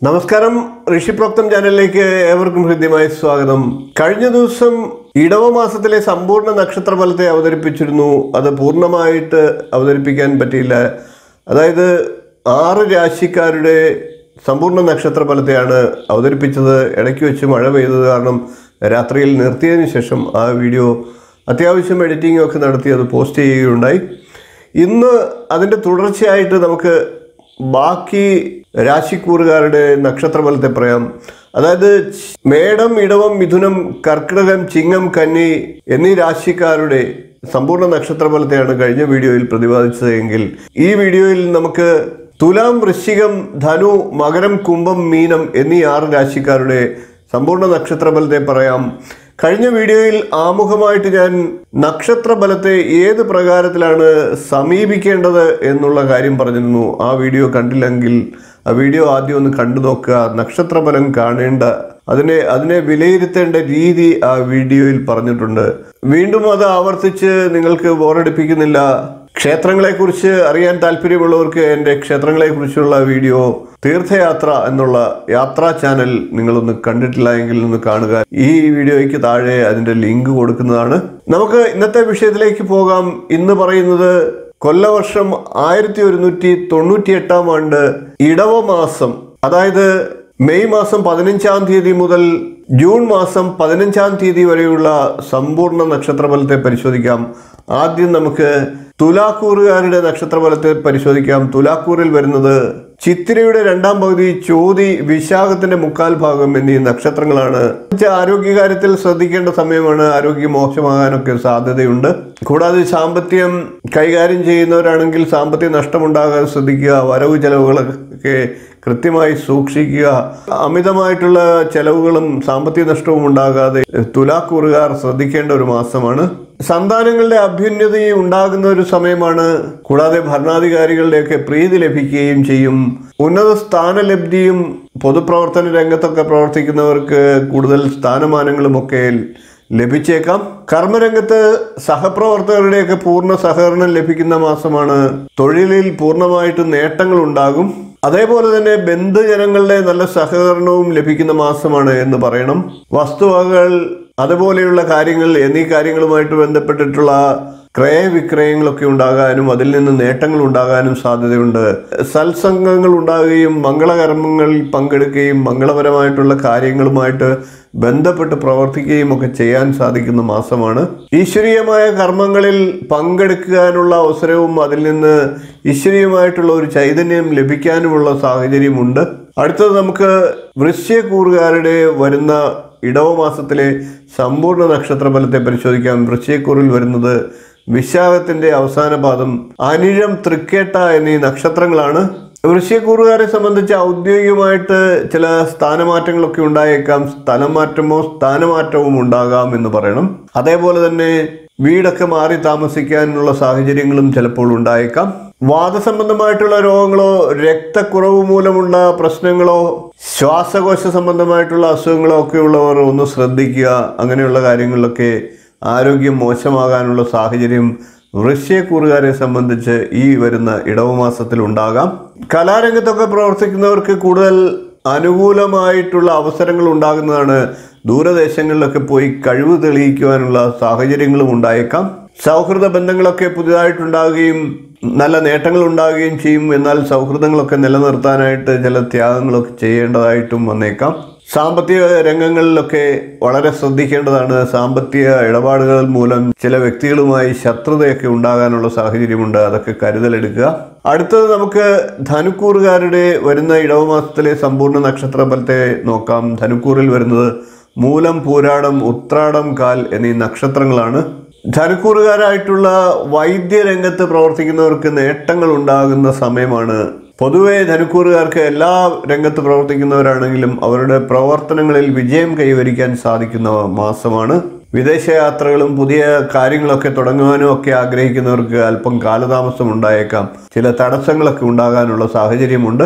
നമസ്കാരം ഋഷിപ്രോക്തം ചാനലിലേക്ക് ഏവർക്കും ഹൃദ്യമായ സ്വാഗതം കഴിഞ്ഞ ദിവസം ഇടവ മാസത്തിലെ സമ്പൂർണ്ണ നക്ഷത്ര ഫലത്തെ അവതരിപ്പിച്ചിരുന്നു അത് പൂർണ്ണമായിട്ട് അവതരിപ്പിക്കാൻ പറ്റിയില്ല അതായത് ആറ് രാശിക്കാരുടെ സമ്പൂർണ്ണ നക്ഷത്ര ഫലത്തെയാണ് അവതരിപ്പിച്ചത് ഇടയ്ക്ക് വെച്ച് മഴ പെയ്തത് കാരണം രാത്രിയിൽ നിർത്തിയതിന് ശേഷം ആ വീഡിയോ അത്യാവശ്യം എഡിറ്റിംഗ് ഒക്കെ നടത്തി അത് പോസ്റ്റ് ചെയ്യുകയുണ്ടായി ഇന്ന് അതിൻ്റെ തുടർച്ചയായിട്ട് നമുക്ക് ബാക്കി രാശിക്കൂറുകാരുടെ നക്ഷത്രഫലത്തെ പറയാം അതായത് മേടം ഇടവം മിഥുനം കർക്കിടകം ചിങ്ങം കന്നി എന്നീ രാശിക്കാരുടെ സമ്പൂർണ്ണ നക്ഷത്രഫലത്തെയാണ് കഴിഞ്ഞ വീഡിയോയിൽ പ്രതിപാദിച്ചത് എങ്കിൽ ഈ വീഡിയോയിൽ നമുക്ക് തുലാം വൃശ്ചികം ധനു മകരം കുംഭം മീനം എന്നീ ആറ് രാശിക്കാരുടെ സമ്പൂർണ്ണ നക്ഷത്രഫലത്തെ പറയാം കഴിഞ്ഞ വീഡിയോയിൽ ആമുഖമായിട്ട് ഞാൻ നക്ഷത്രഫലത്തെ ഏത് പ്രകാരത്തിലാണ് സമീപിക്കേണ്ടത് എന്നുള്ള കാര്യം പറഞ്ഞിരുന്നു ആ വീഡിയോ കണ്ടില്ലെങ്കിൽ ആ വീഡിയോ ആദ്യം ഒന്ന് കണ്ടു നോക്കുക നക്ഷത്രഫലം കാണേണ്ട അതിനെ അതിനെ വിലയിരുത്തേണ്ട രീതി ആ വീഡിയോയിൽ പറഞ്ഞിട്ടുണ്ട് വീണ്ടും അത് ആവർത്തിച്ച് നിങ്ങൾക്ക് ബോറടിപ്പിക്കുന്നില്ല ക്ഷേത്രങ്ങളെക്കുറിച്ച് അറിയാൻ താല്പര്യമുള്ളവർക്ക് എൻ്റെ ക്ഷേത്രങ്ങളെക്കുറിച്ചുള്ള വീഡിയോ തീർത്ഥയാത്ര എന്നുള്ള യാത്രാ ചാനൽ നിങ്ങളൊന്ന് കണ്ടിട്ടില്ല എങ്കിൽ ഒന്ന് കാണുക ഈ വീഡിയോയ്ക്ക് താഴെ അതിൻ്റെ ലിങ്ക് കൊടുക്കുന്നതാണ് നമുക്ക് ഇന്നത്തെ വിഷയത്തിലേക്ക് പോകാം ഇന്ന് പറയുന്നത് കൊല്ലവർഷം ആയിരത്തി ഒരുന്നൂറ്റി തൊണ്ണൂറ്റി എട്ടാം ആണ്ട് ഇടവ മാസം അതായത് മെയ് മാസം പതിനഞ്ചാം തീയതി മുതൽ ജൂൺ മാസം പതിനഞ്ചാം തീയതി വരെയുള്ള സമ്പൂർണ്ണ നക്ഷത്രഫലത്തെ പരിശോധിക്കാം ആദ്യം നമുക്ക് തുലാക്കൂറുകാരുടെ നക്ഷത്രഫലത്തെ പരിശോധിക്കാം തുലാക്കൂറിൽ വരുന്നത് ചിത്തിരയുടെ രണ്ടാം പകുതി ചോതി വിശാഖത്തിന്റെ മുക്കാൽ ഭാഗം എന്നീ നക്ഷത്രങ്ങളാണ് ആരോഗ്യകാര്യത്തിൽ ശ്രദ്ധിക്കേണ്ട സമയമാണ് ആരോഗ്യം മോശമാകാനൊക്കെ സാധ്യതയുണ്ട് കൂടാതെ സാമ്പത്തികം കൈകാര്യം ചെയ്യുന്നവരാണെങ്കിൽ സാമ്പത്തിക നഷ്ടമുണ്ടാകാൻ ശ്രദ്ധിക്കുക വരവ് ചെലവുകളൊക്കെ കൃത്യമായി സൂക്ഷിക്കുക അമിതമായിട്ടുള്ള ചെലവുകളും സാമ്പത്തിക നഷ്ടവും ഉണ്ടാകാതെ തുലാക്കൂറുകാർ ശ്രദ്ധിക്കേണ്ട ഒരു മാസമാണ് സന്താനങ്ങളുടെ അഭ്യുന്നതി ഉണ്ടാകുന്ന ഒരു സമയമാണ് കൂടാതെ ഭരണാധികാരികളുടെയൊക്കെ പ്രീതി ലഭിക്കുകയും ചെയ്യും ഉന്നത സ്ഥാനലബ്ധിയും പൊതുപ്രവർത്തന രംഗത്തൊക്കെ പ്രവർത്തിക്കുന്നവർക്ക് കൂടുതൽ സ്ഥാനമാനങ്ങളും ഒക്കെ ലഭിച്ചേക്കാം കർമ്മരംഗത്ത് സഹപ്രവർത്തകരുടെയൊക്കെ പൂർണ്ണ സഹകരണം ലഭിക്കുന്ന മാസമാണ് തൊഴിലിൽ പൂർണ്ണമായിട്ട് നേട്ടങ്ങൾ ഉണ്ടാകും അതേപോലെ തന്നെ ബന്ധുജനങ്ങളുടെ നല്ല സഹകരണവും ലഭിക്കുന്ന മാസമാണ് എന്ന് പറയണം വസ്തുവകകൾ അതുപോലെയുള്ള കാര്യങ്ങൾ എന്നീ കാര്യങ്ങളുമായിട്ട് ബന്ധപ്പെട്ടിട്ടുള്ള ക്രയവിക്രയങ്ങളൊക്കെ ഉണ്ടാകാനും അതിൽ നിന്ന് നേട്ടങ്ങൾ ഉണ്ടാകാനും സാധ്യതയുണ്ട് സത്സംഗങ്ങൾ ഉണ്ടാകുകയും മംഗളകർമ്മങ്ങളിൽ പങ്കെടുക്കുകയും മംഗളപരമായിട്ടുള്ള കാര്യങ്ങളുമായിട്ട് ബന്ധപ്പെട്ട് പ്രവർത്തിക്കുകയും ഒക്കെ ചെയ്യാൻ സാധിക്കുന്ന മാസമാണ് ഈശ്വരീയമായ കർമ്മങ്ങളിൽ പങ്കെടുക്കാനുള്ള അവസരവും അതിൽ നിന്ന് ഈശ്വരീയമായിട്ടുള്ള ഒരു ചൈതന്യം ലഭിക്കാനുമുള്ള സാഹചര്യമുണ്ട് അടുത്തത് നമുക്ക് വൃശ്യക്കൂറുകാരുടെ വരുന്ന ഇടവ മാസത്തിലെ സമ്പൂർണ്ണ നക്ഷത്രഫലത്തെ പരിശോധിക്കാം വൃശ്ചയക്കൂറിൽ വരുന്നത് വിശാഖത്തിന്റെ അവസാന പാദം അനിഴം തൃക്കേട്ട എന്നീ നക്ഷത്രങ്ങളാണ് വൃശ്യക്കൂറുകാരെ സംബന്ധിച്ച് ഔദ്യോഗികമായിട്ട് ചില സ്ഥാനമാറ്റങ്ങളൊക്കെ ഉണ്ടായേക്കാം സ്ഥലം മാറ്റമോ സ്ഥാനമാറ്റവും ഉണ്ടാകാം എന്ന് പറയണം അതേപോലെ തന്നെ വീടൊക്കെ മാറി താമസിക്കാനുള്ള സാഹചര്യങ്ങളും ചിലപ്പോൾ ഉണ്ടായേക്കാം വാദസംബന്ധമായിട്ടുള്ള രോഗങ്ങളോ രക്തക്കുറവ് മൂലമുള്ള പ്രശ്നങ്ങളോ ശ്വാസകോശ സംബന്ധമായിട്ടുള്ള അസുഖങ്ങളോ ഒക്കെ ഉള്ളവർ ഒന്ന് ശ്രദ്ധിക്കുക അങ്ങനെയുള്ള കാര്യങ്ങളിലൊക്കെ ആരോഗ്യം മോശമാകാനുള്ള സാഹചര്യം വൃശ്യക്കൂറുകാരെ സംബന്ധിച്ച് ഈ വരുന്ന ഇടവമാസത്തിൽ ഉണ്ടാകാം കലാരംഗത്തൊക്കെ പ്രവർത്തിക്കുന്നവർക്ക് കൂടുതൽ അനുകൂലമായിട്ടുള്ള അവസരങ്ങൾ ഉണ്ടാകുന്നതാണ് ദൂരദേശങ്ങളിലൊക്കെ പോയി കഴിവ് തെളിയിക്കുവാനുള്ള സാഹചര്യങ്ങളും ഉണ്ടായേക്കാം സൗഹൃദ ബന്ധങ്ങളൊക്കെ പുതിയതായിട്ടുണ്ടാകുകയും നല്ല നേട്ടങ്ങൾ ഉണ്ടാകുകയും ചെയ്യും എന്നാൽ സൗഹൃദങ്ങളൊക്കെ നിലനിർത്താനായിട്ട് ചില ത്യാഗങ്ങളൊക്കെ ചെയ്യേണ്ടതായിട്ടും വന്നേക്കാം സാമ്പത്തിക രംഗങ്ങളിലൊക്കെ വളരെ ശ്രദ്ധിക്കേണ്ടതാണ് സാമ്പത്തിക ഇടപാടുകൾ മൂലം ചില വ്യക്തികളുമായി ശത്രുതയൊക്കെ ഉണ്ടാകാനുള്ള സാഹചര്യമുണ്ട് അതൊക്കെ കരുതലെടുക്കുക അടുത്തത് നമുക്ക് ധനുക്കൂറുകാരുടെ വരുന്ന ഇടവമാസത്തിലെ സമ്പൂർണ്ണ നക്ഷത്ര ഫലത്തെ നോക്കാം ധനുക്കൂറിൽ വരുന്നത് മൂലം പൂരാടം ഉത്രാടം കാൽ എന്നീ നക്ഷത്രങ്ങളാണ് ധനുക്കൂറുകാരായിട്ടുള്ള വൈദ്യരംഗത്ത് പ്രവർത്തിക്കുന്നവർക്ക് നേട്ടങ്ങൾ ഉണ്ടാകുന്ന സമയമാണ് പൊതുവെ ധനുക്കൂറുകാർക്ക് എല്ലാ രംഗത്ത് പ്രവർത്തിക്കുന്നവരാണെങ്കിലും അവരുടെ പ്രവർത്തനങ്ങളിൽ വിജയം കൈവരിക്കാൻ സാധിക്കുന്ന മാസമാണ് വിദേശയാത്രകളും പുതിയ കാര്യങ്ങളൊക്കെ തുടങ്ങുവാനും ഒക്കെ ആഗ്രഹിക്കുന്നവർക്ക് അല്പം കാലതാമസം ഉണ്ടായേക്കാം ചില തടസ്സങ്ങളൊക്കെ ഉണ്ടാകാനുള്ള സാഹചര്യമുണ്ട്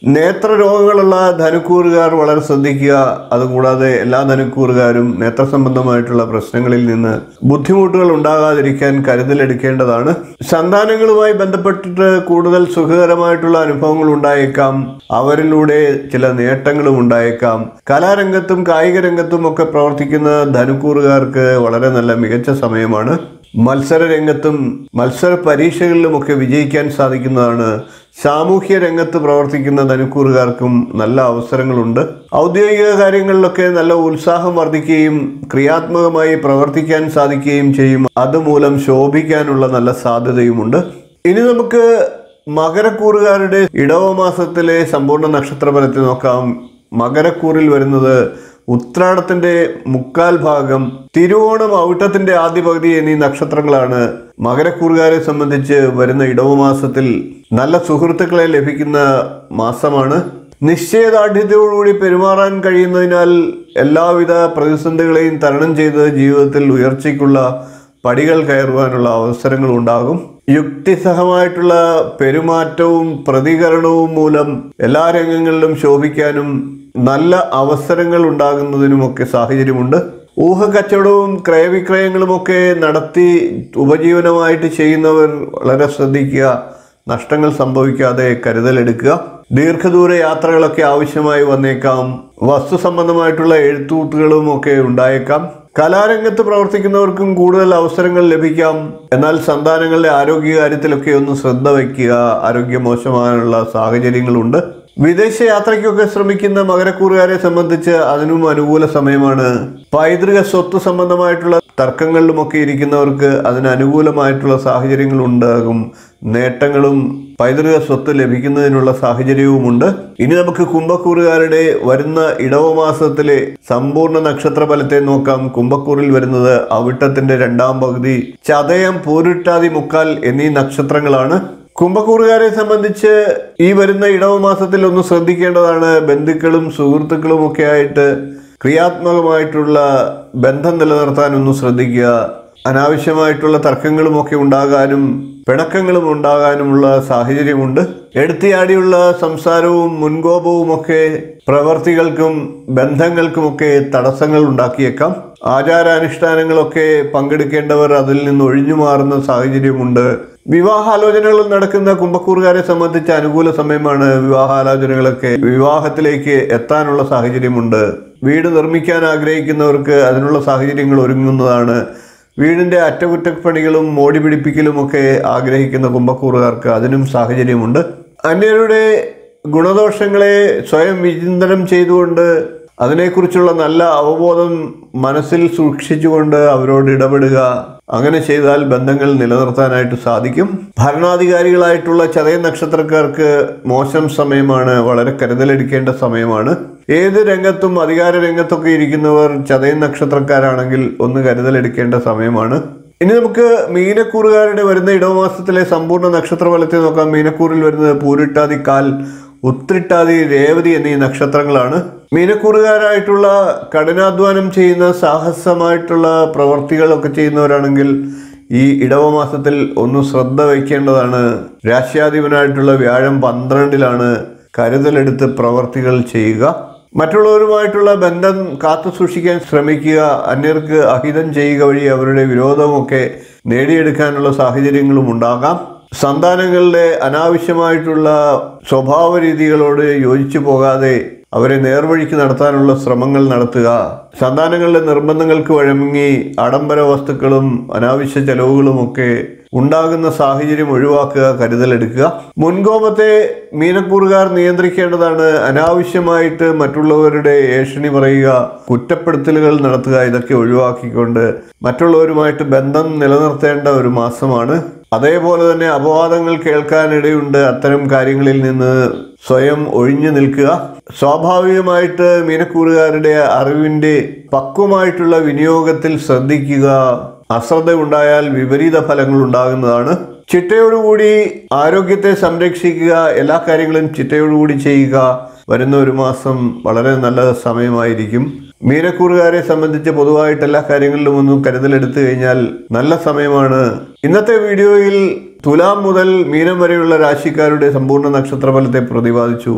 നേത്ര രോഗങ്ങളുള്ള ധനുക്കൂറുകാർ വളരെ ശ്രദ്ധിക്കുക അതുകൂടാതെ എല്ലാ ധനുക്കൂറുകാരും നേത്ര സംബന്ധമായിട്ടുള്ള പ്രശ്നങ്ങളിൽ നിന്ന് ബുദ്ധിമുട്ടുകൾ ഉണ്ടാകാതിരിക്കാൻ കരുതലെടുക്കേണ്ടതാണ് സന്താനങ്ങളുമായി ബന്ധപ്പെട്ടിട്ട് കൂടുതൽ സുഖകരമായിട്ടുള്ള അനുഭവങ്ങൾ ഉണ്ടായേക്കാം അവരിലൂടെ ചില നേട്ടങ്ങളും ഉണ്ടായേക്കാം കലാരംഗത്തും കായിക രംഗത്തും ഒക്കെ പ്രവർത്തിക്കുന്ന ധനുക്കൂറുകാർക്ക് വളരെ നല്ല മികച്ച സമയമാണ് മത്സര രംഗത്തും മത്സര പരീക്ഷകളിലുമൊക്കെ വിജയിക്കാൻ സാധിക്കുന്നതാണ് സാമൂഹ്യ രംഗത്ത് പ്രവർത്തിക്കുന്ന ധനുക്കൂറുകാർക്കും നല്ല അവസരങ്ങളുണ്ട് ഔദ്യോഗിക കാര്യങ്ങളിലൊക്കെ നല്ല ഉത്സാഹം വർദ്ധിക്കുകയും ക്രിയാത്മകമായി പ്രവർത്തിക്കാൻ സാധിക്കുകയും ചെയ്യും അതുമൂലം ശോഭിക്കാനുള്ള നല്ല സാധ്യതയുമുണ്ട് ഇനി നമുക്ക് മകരക്കൂറുകാരുടെ ഇടവ മാസത്തിലെ സമ്പൂർണ്ണ നക്ഷത്രഫലത്തെ നോക്കാം മകരക്കൂറിൽ വരുന്നത് ഉത്രാടത്തിന്റെ മുക്കാൽ ഭാഗം തിരുവോണം ഔട്ടത്തിന്റെ ആദ്യ പകുതി എന്നീ നക്ഷത്രങ്ങളാണ് മകരക്കൂറുകാരെ സംബന്ധിച്ച് വരുന്ന ഇടവമാസത്തിൽ നല്ല സുഹൃത്തുക്കളെ ലഭിക്കുന്ന മാസമാണ് നിശ്ചയദാർഢ്യത്തോടുകൂടി പെരുമാറാൻ കഴിയുന്നതിനാൽ എല്ലാവിധ പ്രതിസന്ധികളെയും തരണം ചെയ്ത് ജീവിതത്തിൽ ഉയർച്ചയ്ക്കുള്ള പടികൾ കയറുവാനുള്ള അവസരങ്ങൾ ഉണ്ടാകും യുക്തിസഹമായിട്ടുള്ള പെരുമാറ്റവും പ്രതികരണവും മൂലം എല്ലാ രംഗങ്ങളിലും ശോഭിക്കാനും നല്ല അവസരങ്ങൾ ഉണ്ടാകുന്നതിനുമൊക്കെ സാഹചര്യമുണ്ട് ഊഹക്കച്ചവടവും ക്രയവിക്രയങ്ങളുമൊക്കെ നടത്തി ഉപജീവനമായിട്ട് ചെയ്യുന്നവർ വളരെ ശ്രദ്ധിക്കുക നഷ്ടങ്ങൾ സംഭവിക്കാതെ കരുതലെടുക്കുക ദീർഘദൂര യാത്രകളൊക്കെ ആവശ്യമായി വന്നേക്കാം വസ്തു സംബന്ധമായിട്ടുള്ള എഴുത്തൂട്ടുകളും ഒക്കെ ഉണ്ടായേക്കാം കലാരംഗത്ത് പ്രവർത്തിക്കുന്നവർക്കും കൂടുതൽ അവസരങ്ങൾ ലഭിക്കാം എന്നാൽ സന്താനങ്ങളുടെ ആരോഗ്യകാര്യത്തിലൊക്കെ ഒന്ന് ശ്രദ്ധ വയ്ക്കുക ആരോഗ്യം മോശമാകാനുള്ള സാഹചര്യങ്ങളുണ്ട് വിദേശ യാത്രയ്ക്കൊക്കെ ശ്രമിക്കുന്ന മകരക്കൂറുകാരെ സംബന്ധിച്ച് അതിനും അനുകൂല സമയമാണ് പൈതൃക സ്വത്ത് സംബന്ധമായിട്ടുള്ള തർക്കങ്ങളിലുമൊക്കെ ഇരിക്കുന്നവർക്ക് അതിന് അനുകൂലമായിട്ടുള്ള സാഹചര്യങ്ങൾ ഉണ്ടാകും നേട്ടങ്ങളും പൈതൃക സ്വത്ത് ലഭിക്കുന്നതിനുള്ള സാഹചര്യവുമുണ്ട് ഇനി നമുക്ക് കുംഭക്കൂറുകാരുടെ വരുന്ന ഇടവമാസത്തിലെ സമ്പൂർണ്ണ നക്ഷത്ര ഫലത്തെ നോക്കാം കുംഭക്കൂറിൽ വരുന്നത് അവിട്ടത്തിന്റെ രണ്ടാം പകുതി ചതയം പൂരിട്ടാതി മുക്കാൽ എന്നീ നക്ഷത്രങ്ങളാണ് കുംഭക്കൂറുകാരെ സംബന്ധിച്ച് ഈ വരുന്ന ഇടവമാസത്തിൽ ഒന്ന് ശ്രദ്ധിക്കേണ്ടതാണ് ബന്ധുക്കളും സുഹൃത്തുക്കളും ഒക്കെ ആയിട്ട് ക്രിയാത്മകമായിട്ടുള്ള ബന്ധം നിലനിർത്താൻ ഒന്ന് ശ്രദ്ധിക്കുക അനാവശ്യമായിട്ടുള്ള തർക്കങ്ങളുമൊക്കെ ഉണ്ടാകാനും പിണക്കങ്ങളും ഉണ്ടാകാനുമുള്ള സാഹചര്യമുണ്ട് എടുത്തിയാടിയുള്ള സംസാരവും മുൻകോപവുമൊക്കെ പ്രവർത്തികൾക്കും ബന്ധങ്ങൾക്കുമൊക്കെ തടസ്സങ്ങൾ ഉണ്ടാക്കിയേക്കാം ആചാരാനുഷ്ഠാനങ്ങളൊക്കെ പങ്കെടുക്കേണ്ടവർ അതിൽ നിന്ന് ഒഴിഞ്ഞു മാറുന്ന സാഹചര്യമുണ്ട് വിവാഹാലോചനകൾ നടക്കുന്ന കുംഭക്കൂറുകാരെ സംബന്ധിച്ച് അനുകൂല സമയമാണ് വിവാഹാലോചനകളൊക്കെ വിവാഹത്തിലേക്ക് എത്താനുള്ള സാഹചര്യമുണ്ട് വീട് നിർമ്മിക്കാൻ ആഗ്രഹിക്കുന്നവർക്ക് അതിനുള്ള സാഹചര്യങ്ങൾ ഒരുങ്ങുന്നതാണ് വീടിന്റെ അറ്റകുറ്റപ്പണികളും മോടി പിടിപ്പിക്കലും ഒക്കെ ആഗ്രഹിക്കുന്ന കുംഭക്കൂറുകാർക്ക് അതിനും സാഹചര്യമുണ്ട് അന്യരുടെ ഗുണദോഷങ്ങളെ സ്വയം വിചിന്തനം ചെയ്തുകൊണ്ട് അതിനെക്കുറിച്ചുള്ള നല്ല അവബോധം മനസ്സിൽ സൂക്ഷിച്ചുകൊണ്ട് അവരോട് ഇടപെടുക അങ്ങനെ ചെയ്താൽ ബന്ധങ്ങൾ നിലനിർത്താനായിട്ട് സാധിക്കും ഭരണാധികാരികളായിട്ടുള്ള ചതയ നക്ഷത്രക്കാർക്ക് മോശം സമയമാണ് വളരെ കരുതലെടുക്കേണ്ട സമയമാണ് ഏത് രംഗത്തും അധികാര രംഗത്തൊക്കെ ഇരിക്കുന്നവർ ചതയ നക്ഷത്രക്കാരാണെങ്കിൽ ഒന്ന് കരുതലെടുക്കേണ്ട സമയമാണ് ഇനി നമുക്ക് മീനക്കൂറുകാരുടെ വരുന്ന ഇടവമാസത്തിലെ സമ്പൂർണ്ണ നക്ഷത്രഫലത്തെ നോക്കാം മീനക്കൂറിൽ വരുന്നത് പൂരിട്ടാതി കാൽ ഉത്രിട്ടാതി രേവതി എന്നീ നക്ഷത്രങ്ങളാണ് മീനക്കൂറുകാരായിട്ടുള്ള കഠിനാധ്വാനം ചെയ്യുന്ന സാഹസമായിട്ടുള്ള പ്രവർത്തികളൊക്കെ ചെയ്യുന്നവരാണെങ്കിൽ ഈ ഇടവമാസത്തിൽ ഒന്ന് ശ്രദ്ധ വയ്ക്കേണ്ടതാണ് രാശ്യാധിപനായിട്ടുള്ള വ്യാഴം പന്ത്രണ്ടിലാണ് കരുതലെടുത്ത് പ്രവർത്തികൾ ചെയ്യുക മറ്റുള്ളവരുമായിട്ടുള്ള ബന്ധം കാത്തു സൂക്ഷിക്കാൻ ശ്രമിക്കുക അന്യർക്ക് അഹിതം ചെയ്യുക വഴി അവരുടെ വിരോധമൊക്കെ നേടിയെടുക്കാനുള്ള സാഹചര്യങ്ങളും ഉണ്ടാകാം സന്താനങ്ങളുടെ അനാവശ്യമായിട്ടുള്ള സ്വഭാവ രീതികളോട് യോജിച്ചു പോകാതെ അവരെ നേർവഴിക്ക് നടത്താനുള്ള ശ്രമങ്ങൾ നടത്തുക സന്താനങ്ങളുടെ നിർബന്ധങ്ങൾക്ക് വഴങ്ങി ആഡംബര വസ്തുക്കളും അനാവശ്യ ചെലവുകളുമൊക്കെ ഉണ്ടാകുന്ന സാഹചര്യം ഒഴിവാക്കുക കരുതലെടുക്കുക മുൻകോപത്തെ മീനക്കൂറുകാർ നിയന്ത്രിക്കേണ്ടതാണ് അനാവശ്യമായിട്ട് മറ്റുള്ളവരുടെ ഏഷണി പറയുക കുറ്റപ്പെടുത്തലുകൾ നടത്തുക ഇതൊക്കെ ഒഴിവാക്കിക്കൊണ്ട് മറ്റുള്ളവരുമായിട്ട് ബന്ധം നിലനിർത്തേണ്ട ഒരു മാസമാണ് അതേപോലെ തന്നെ അപവാദങ്ങൾ കേൾക്കാനിടയുണ്ട് അത്തരം കാര്യങ്ങളിൽ നിന്ന് സ്വയം ഒഴിഞ്ഞു നിൽക്കുക സ്വാഭാവികമായിട്ട് മീനക്കൂറുകാരുടെ അറിവിന്റെ പക്വമായിട്ടുള്ള വിനിയോഗത്തിൽ ശ്രദ്ധിക്കുക അശ്രദ്ധ ഉണ്ടായാൽ വിപരീത ഫലങ്ങൾ ഉണ്ടാകുന്നതാണ് ചിട്ടയോടുകൂടി ആരോഗ്യത്തെ സംരക്ഷിക്കുക എല്ലാ കാര്യങ്ങളും ചിട്ടയോടുകൂടി ചെയ്യുക വരുന്ന ഒരു മാസം വളരെ നല്ല സമയമായിരിക്കും മീനക്കൂറുകാരെ സംബന്ധിച്ച് പൊതുവായിട്ട് എല്ലാ കാര്യങ്ങളിലും ഒന്നും കരുതലെടുത്തു കഴിഞ്ഞാൽ നല്ല സമയമാണ് ഇന്നത്തെ വീഡിയോയിൽ തുലാം മുതൽ മീനം വരെയുള്ള രാശിക്കാരുടെ സമ്പൂർണ്ണ നക്ഷത്രഫലത്തെ പ്രതിപാദിച്ചു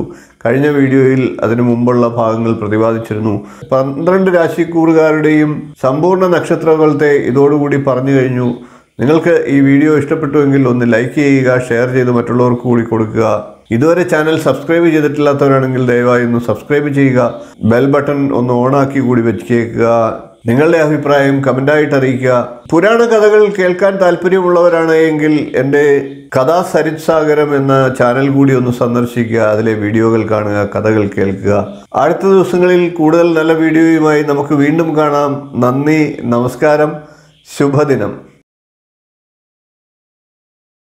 കഴിഞ്ഞ വീഡിയോയിൽ അതിനു മുമ്പുള്ള ഭാഗങ്ങൾ പ്രതിപാദിച്ചിരുന്നു പന്ത്രണ്ട് രാശിക്കൂറുകാരുടെയും സമ്പൂർണ്ണ നക്ഷത്രഫലത്തെ ഇതോടുകൂടി പറഞ്ഞു കഴിഞ്ഞു നിങ്ങൾക്ക് ഈ വീഡിയോ ഇഷ്ടപ്പെട്ടുവെങ്കിൽ ഒന്ന് ലൈക്ക് ചെയ്യുക ഷെയർ ചെയ്ത് മറ്റുള്ളവർക്ക് കൂടി കൊടുക്കുക ഇതുവരെ ചാനൽ സബ്സ്ക്രൈബ് ചെയ്തിട്ടില്ലാത്തവരാണെങ്കിൽ ദയവായി ഒന്ന് സബ്സ്ക്രൈബ് ചെയ്യുക ബെൽ ബട്ടൺ ഒന്ന് ഓണാക്കി കൂടി വെച്ചേക്കുക നിങ്ങളുടെ അഭിപ്രായം കമൻ്റായിട്ട് അറിയിക്കുക പുരാണ കഥകൾ കേൾക്കാൻ താല്പര്യമുള്ളവരാണ് എങ്കിൽ എൻ്റെ കഥാ സരിത്സാഗരം എന്ന ചാനൽ കൂടി ഒന്ന് സന്ദർശിക്കുക അതിലെ വീഡിയോകൾ കാണുക കഥകൾ കേൾക്കുക അടുത്ത ദിവസങ്ങളിൽ കൂടുതൽ നല്ല വീഡിയോയുമായി നമുക്ക് വീണ്ടും കാണാം നന്ദി നമസ്കാരം ശുഭദിനം